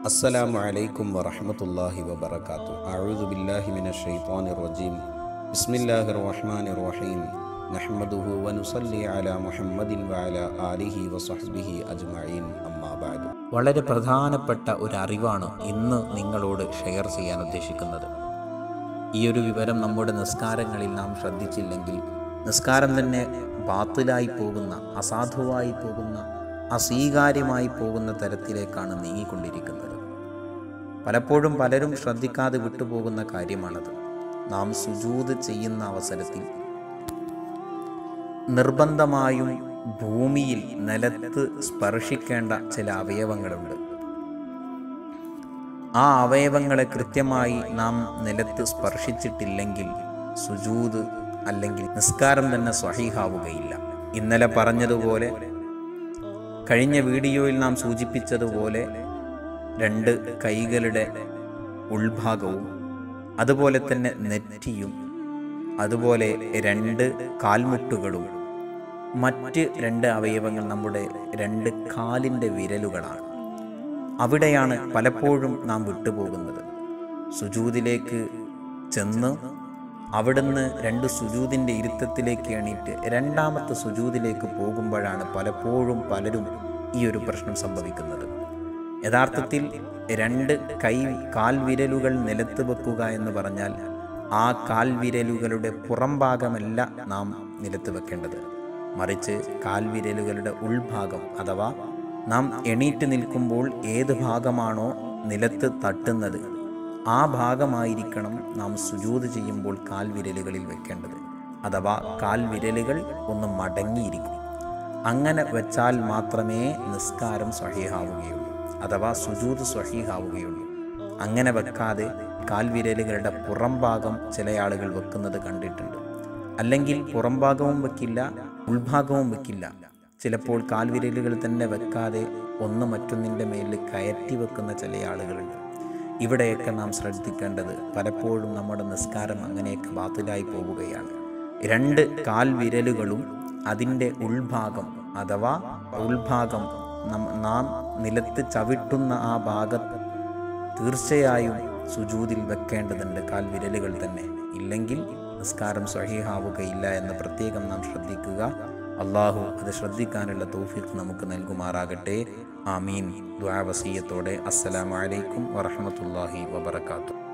السلام عليكم ورحمة الله وبركاته أعوذ بالله من الشيطان الرجيم بسم الله الرحمن الرحيم نحمده ونصلي على محمد وعلى آله وصحبه أجمعين أما بعد വളരെ പ്രധാനപ്പെട്ട ഒരു അറിവാണ് ഇന്ന് നിങ്ങളോട് ഷെയർ ചെയ്യാൻ ഉദ്ദേശിക്കുന്നത് ഈ ഒരു വിവരം നമ്മുടെ നിസ്കാരങ്ങളിൽ നാം ശ്രദ്ധിച്ചില്ലെങ്കിൽ നിസ്കാരം തന്നെ ബാത്തിലായി പോകുന്ന അസാധുവായി പോകുന്ന അസ്വീകാര്യമായി പോകുന്ന തരത്തിലേക്കാണ് നീങ്ങിക്കൊണ്ടിരിക്കുന്നത് പലപ്പോഴും പലരും ശ്രദ്ധിക്കാതെ വിട്ടുപോകുന്ന കാര്യമാണത് നാം സുജൂത് ചെയ്യുന്ന അവസരത്തിൽ നിർബന്ധമായും ഭൂമിയിൽ നിലത്ത് സ്പർശിക്കേണ്ട ചില അവയവങ്ങളുണ്ട് ആ അവയവങ്ങളെ കൃത്യമായി നാം നിലത്ത് സ്പർശിച്ചിട്ടില്ലെങ്കിൽ സുജൂത് അല്ലെങ്കിൽ നിസ്കാരം തന്നെ സ്വഹീഹാവുകയില്ല ഇന്നലെ പറഞ്ഞതുപോലെ കഴിഞ്ഞ വീഡിയോയിൽ നാം സൂചിപ്പിച്ചതുപോലെ രണ്ട് കൈകളുടെ ഉൾഭാഗവും അതുപോലെ തന്നെ നെറ്റിയും അതുപോലെ രണ്ട് കാൽമുട്ടുകളും മറ്റ് രണ്ട് അവയവങ്ങൾ നമ്മുടെ രണ്ട് കാലിൻ്റെ വിരലുകളാണ് അവിടെയാണ് പലപ്പോഴും നാം വിട്ടുപോകുന്നത് സുജൂതിലേക്ക് ചെന്ന് അവിടുന്ന് രണ്ട് സുജൂതിൻ്റെ ഇരുത്തത്തിലേക്ക് എണീറ്റ് രണ്ടാമത്തെ സുജൂതിലേക്ക് പോകുമ്പോഴാണ് പലപ്പോഴും പലരും ഈ ഒരു പ്രശ്നം സംഭവിക്കുന്നത് യഥാർത്ഥത്തിൽ രണ്ട് കൈ കാൽവിരലുകൾ നിലത്ത് വെക്കുക എന്ന് പറഞ്ഞാൽ ആ കാൽവിരലുകളുടെ പുറം ഭാഗമല്ല നാം നിലത്ത് വെക്കേണ്ടത് മറിച്ച് കാൽവിരലുകളുടെ ഉൾഭാഗം അഥവാ നാം എണീറ്റ് നിൽക്കുമ്പോൾ ഏത് ഭാഗമാണോ നിലത്ത് തട്ടുന്നത് ആ ഭാഗമായിരിക്കണം നാം സുജൂത് ചെയ്യുമ്പോൾ കാൽവിരലുകളിൽ വെക്കേണ്ടത് അഥവാ കാൽവിരലുകൾ ഒന്ന് മടങ്ങിയിരിക്കും അങ്ങനെ വെച്ചാൽ മാത്രമേ നിസ്കാരം സ്വഹീഹാവുകയുള്ളൂ അഥവാ സുജൂത് സ്വഹീഹാവുകയുള്ളൂ അങ്ങനെ വെക്കാതെ കാൽവിരലുകളുടെ പുറം ഭാഗം ചില ആളുകൾ വെക്കുന്നത് കണ്ടിട്ടുണ്ട് അല്ലെങ്കിൽ പുറം ഭാഗവും വെക്കില്ല ഉൾഭാഗവും വെക്കില്ല ചിലപ്പോൾ കാൽവിരലുകൾ തന്നെ വെക്കാതെ ഒന്ന് മറ്റൊന്നിൻ്റെ മേലിൽ കയറ്റി വെക്കുന്ന ചില ആളുകളുണ്ട് ഇവിടെയൊക്കെ നാം ശ്രദ്ധിക്കേണ്ടത് പലപ്പോഴും നമ്മുടെ നിസ്കാരം അങ്ങനെയൊക്കെ ബാത്തിലായി പോവുകയാണ് രണ്ട് കാൽവിരലുകളും അതിൻ്റെ ഉൾഭാഗം അഥവാ ഉൾഭാഗം നാം നിലത്ത് ചവിട്ടുന്ന ആ ഭാഗം തീർച്ചയായും സുജൂതിൽ വെക്കേണ്ടതുണ്ട് കാൽവിരലുകൾ തന്നെ ഇല്ലെങ്കിൽ നിസ്കാരം സ്വഹീഹാവുകയില്ല എന്ന് പ്രത്യേകം നാം ശ്രദ്ധിക്കുക അള്ളാഹു അത് ശ്രദ്ധിക്കാനുള്ള തൗഫീഖ് നമുക്ക് നൽകുമാറാകട്ടെ ആമീൻ ദ്വാവസീയത്തോടെ അസ്സലാമലൈക്കും വറഹമത്തല്ലാഹി വബർക്കാത്തു